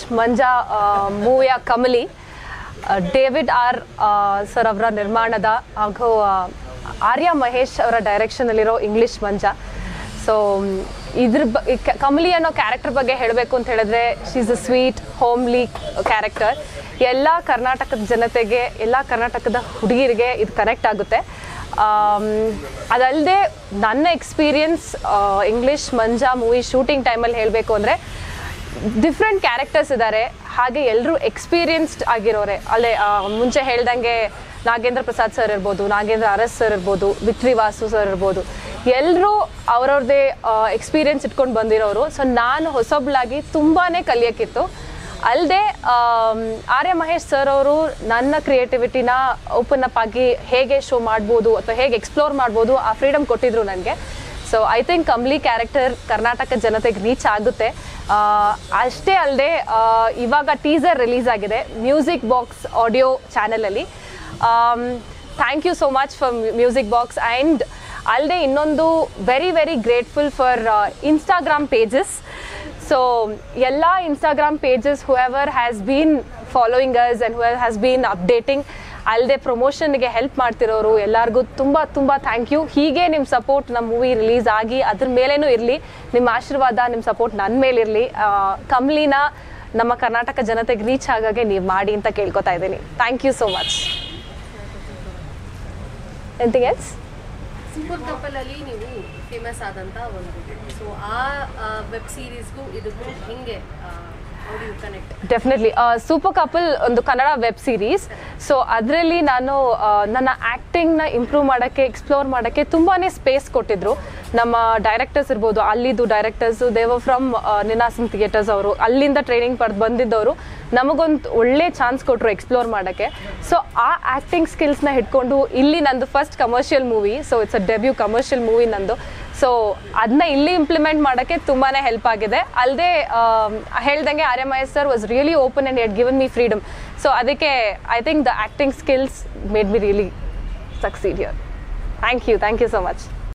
ಮಂಜಾ ಮೂವಿಯ ಕಮಲಿ ಆ, David R ಆ, sir ಅವರ ನಿರ್ಮಾಣದ ಹಾಗೂ ಆ, ಆರ್ಯ ಮಹೇಶ್ ಅವರ ಡೈರೆಕ್ಷನಲ್ಲಿರೋ ಇಂಗ್ಲಿಷ್ ಮಂಜಾ ಸೊ ಇದ್ರ ಬ ಈ ಕ- ಕಮಲಿ ಅನ್ನೋ ಕ್ಯಾರೆಕ್ಟರ್ ಬಗ್ಗೆ ಹೇಳಬೇಕು ಅಂತ ಹೇಳಿದ್ರೆ she's a sweet homely character ಎಲ್ಲ ಕರ್ನಾಟಕದ ಜನತೆಗೆ ಎಲ್ಲ ಕರ್ನಾಟಕದ ಹುಡುಗಿರಿಗೆ ಇದು ಕನೆಕ್ಟ್ ಆಗುತ್ತೆ ಅದಲ್ಲದೆ ನನ್ನ experience English Manja movie shooting ಟೈಮಲ್ಲಿ ಹೇಳಬೇಕು ಅಂದರೆ ಡಿಫ್ರೆಂಟ್ ಕ್ಯಾರೆಕ್ಟರ್ಸ್ ಇದ್ದಾರೆ ಹಾಗೆ ಎಲ್ಲರೂ ಎಕ್ಸ್ಪೀರಿಯನ್ಸ್ಡ್ ಆಗಿರೋರೆ ಅಲ್ಲೇ ಆ, ಮುಂಚೆ ಹೇಳ್ದಂಗೆ ನಾಗೇಂದ್ರ ಪ್ರಸಾದ್ ಸರ್ ಇರ್ಬೋದು ನಾಗೇಂದ್ರ ಅರಸ್ ಸರ್ ಇರ್ಬೋದು ವಿಕ್ಟ್ರಿ ವಾಸು ಸರ್ ಇರ್ಬೋದು ಎಲ್ಲರೂ ಅವ್ರವ್ರದ್ದೇ ಎಕ್ಸ್ಪೀರಿಯನ್ಸ್ ಇಟ್ಕೊಂಡು ಬಂದಿರೋರು ಸೊ ನಾನು ಹೊಸೊಬ್ಳಾಗಿ ತುಂಬಾ ಕಲಿಯೋಕ್ಕಿತ್ತು ಅಲ್ಲದೆ ಆರ್ಯ ಮಹೇಶ್ ಸರ್ ಅವರು ನನ್ನ ಕ್ರಿಯೇಟಿವಿಟಿನ ಓಪನ್ ಅಪ್ ಆಗಿ ಹೇಗೆ ಶೋ ಮಾಡ್ಬೋದು ಅಥವಾ ಹೇಗೆ ಎಕ್ಸ್ಪ್ಲೋರ್ ಮಾಡ್ಬೋದು ಆ ಫ್ರೀಡಮ್ ಕೊಟ್ಟಿದ್ರು ನನಗೆ so I think Kambli character Karnataka ಜನತೆಗೆ ರೀಚ್ ಆಗುತ್ತೆ ಆ, ಅಷ್ಟೇ ಅಲ್ಲದೆ ಇವಾಗ ಟೀಸರ್ ರಿಲೀಸ್ ಆಗಿದೆ ಮ್ಯೂಸಿಕ್ ಬಾಕ್ಸ್ ಆಡಿಯೋ ಚಾನಲಲ್ಲಿ thank you so much for music box and ಅಲ್ಲದೆ ಇನ್ನೊಂದು very very grateful for Instagram pages so ಎಲ್ಲ Instagram pages whoever has been following us and whoever has been updating ಅಲ್ಲದೆ ಪ್ರಮೋಷನ್ಗೆ help ಮಾಡ್ತಿರೋರು ಎಲ್ಲರಿಗೂ ತುಂಬ ತುಂಬ thank you ಹೀಗೆ ನಿಮ್ಮ ಸಪೋರ್ಟ್ ನಮ್ಮ ಮೂವಿ ರಿಲೀಸ್ ಆಗಿ ಅದ್ರ ಮೇಲೇನೂ ಇರಲಿ ನಿಮ್ಮ ಆಶೀರ್ವಾದ ನಿಮ್ಮ ಸಪೋರ್ಟ್ ನನ್ನ ಮೇಲಿರಲಿ ಕಮ್ಲಿನ ನಮ್ಮ ಕರ್ನಾಟಕ ಜನತೆಗೆ ರೀಚ್ ಆಗಾಗೆ ನೀವು ಮಾಡಿ ಅಂತ ಕೇಳ್ಕೊತಾ ಇದ್ದೀನಿ thank you so much anything else super couple ಅಲ್ಲಿ ನೀವು ಫೇಮಸ್ ಆದಂತ ಒಂದು ಸೊ ಆ ವೆಬ್ ಸೀರೀಸ್ಗೂ ಇದಕ್ಕೂ ಹಿಂಗೆ how do you connect definitely super couple ಒಂದು ಕನ್ನಡ ವೆಬ್ ಸೀರೀಸ್ ಸೊ ಅದರಲ್ಲಿ ನಾನು ಆ, ನನ್ನ ಆ್ಯಕ್ಟಿಂಗ್ನ ಇಂಪ್ರೂವ್ ಮಾಡೋಕ್ಕೆ ಎಕ್ಸ್ಪ್ಲೋರ್ ಮಾಡೋಕ್ಕೆ ತುಂಬಾ ಸ್ಪೇಸ್ ಕೊಟ್ಟಿದ್ರು ನಮ್ಮ ಡೈರೆಕ್ಟರ್ಸ್ ಇರ್ಬೋದು ಅಲ್ಲಿದ್ದು ಡೈರೆಕ್ಟರ್ಸು ದೇವ ಫ್ರಮ್ ನಿನಾಸನ್ ಥಿಯೇಟರ್ಸ್ ಅವರು ಅಲ್ಲಿಂದ ಟ್ರೈನಿಂಗ್ ಪಡೆದು ಬಂದಿದ್ದವರು ನಮಗೊಂದು ಒಳ್ಳೆ ಚಾನ್ಸ್ ಕೊಟ್ಟರು ಎಕ್ಸ್ಪ್ಲೋರ್ ಮಾಡೋಕ್ಕೆ ಸೊ ಆ ಆ್ಯಕ್ಟಿಂಗ್ ಸ್ಕಿಲ್ಸ್ನ ಹಿಡ್ಕೊಂಡು ಇಲ್ಲಿ ನಂದು first commercial movie so it's a debut commercial movie ನಂದು ಸೊ ಅದನ್ನ ಇಲ್ಲಿ ಇಂಪ್ಲಿಮೆಂಟ್ ಮಾಡೋಕ್ಕೆ ತುಂಬಾ ಹೆಲ್ಪ್ ಆಗಿದೆ ಅಲ್ಲದೆ ಹೇಳ್ದಂಗೆ Arya Mahesh sir was really open and at given me freedom so ಅದಕ್ಕೆ I think the acting skills made me really succeed ಯರ್ thank you thank you so much